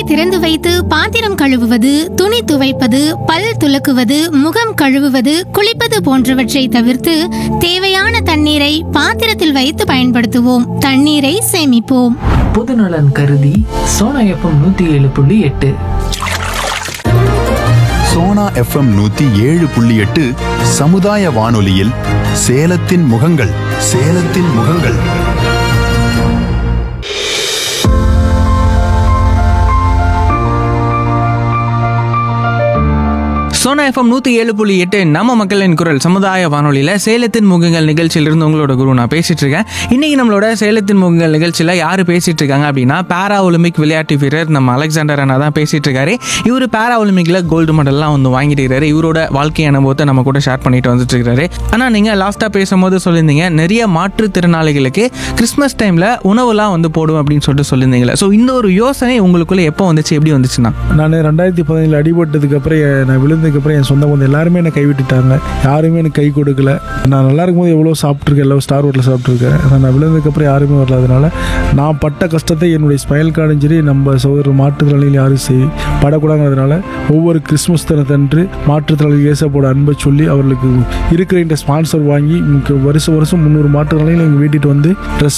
திறந்து வைத்து பாத்திரம் கழுவுவது துணி துவைப்பது பல் துலக்குவது முகம் கழுவுவது குளிப்பது போன்றவற்றை தவிர்த்து தேவையான தண்ணீரை பாத்திரத்தில் வைத்து பயன்படுத்துவோம் தண்ணீரை சேமிப்போம் பொதுநலன் கருதி சோனா எஃப்எம் நூத்தி ஏழு புள்ளி எட்டு சோனா எஃப்எம் நூத்தி ஏழு புள்ளி எட்டு சமுதாய வானொலியில் சேலத்தின் முகங்கள் சேலத்தின் முகங்கள் சோனா எஃப்எம் நூற்றி ஏழு புள்ளி எட்டு நம்ம மக்களின் குரல் சமுதாய வானொலியில் சேலத்தின் முகங்கள் நிகழ்ச்சியிலிருந்து உங்களோட குரு நான் பேசிட்டு இருக்கேன் இன்னைக்கு நம்மளோட சேலத்தின் முகங்கள் நிகழ்ச்சியில் யார் பேசிட்டு இருக்காங்க அப்படின்னா பேரா ஒலிம்பிக் விளையாட்டு வீரர் நம்ம அலெக்சாண்டர் அண்ணா தான் பேசிட்டு இருக்காரு இவர் பேரா ஒலிம்பிக்கில் கோல்டு மெடல்லாம் வந்து வாங்கிட்டு இருக்காரு இவரோட வாழ்க்கை அனுபவத்தை நம்ம கூட ஷேர் பண்ணிட்டு வந்துட்டு இருக்காரு ஆனால் நீங்கள் லாஸ்ட்டாக பேசும்போது சொல்லியிருந்தீங்க நிறைய மாற்றுத்திறனாளிகளுக்கு கிறிஸ்மஸ் டைமில் உணவுலாம் வந்து போடுவோம் அப்படின்னு சொல்லிட்டு சொல்லியிருந்தீங்களே ஸோ இந்த ஒரு யோசனை உங்களுக்குள்ள எப்போ வந்துச்சு எப்படி வந்துச்சுன்னா நான் ரெண்டாயிரத்தி பதினேழு அடிபட்டதுக்கு அப்புறம் என் நான் விழுந்ததுக்கு அப்புறம் என் சொந்த பந்தம் எல்லாருமே என்னை கைவிட்டுட்டாங்க யாருமே எனக்கு கை கொடுக்கல நான் நல்லா இருக்கும்போது எவ்வளோ சாப்பிட்ருக்கேன் எல்லாம் ஸ்டார் ஹோட்டலில் சாப்பிட்ருக்கேன் ஆனால் நான் விழுந்ததுக்கு அப்புறம் யாருமே வரல அதனால நான் பட்ட கஷ்டத்தை என்னுடைய ஸ்மைல் கார்டும் சரி நம்ம சகோதர மாற்றுத்திறனாளிகள் யாரும் செய் படக்கூடாதுங்கிறதுனால ஒவ்வொரு கிறிஸ்மஸ் தினத்தன்று மாற்றுத்திறனாளிகள் ஏசப்போட அன்பை சொல்லி அவர்களுக்கு இருக்கிற ஸ்பான்சர் வாங்கி இங்க வருஷம் வருஷம் முந்நூறு மாற்றுத்திறனாளிகள் எங்கள் வீட்டுக்கு வந்து ட்ரெஸ்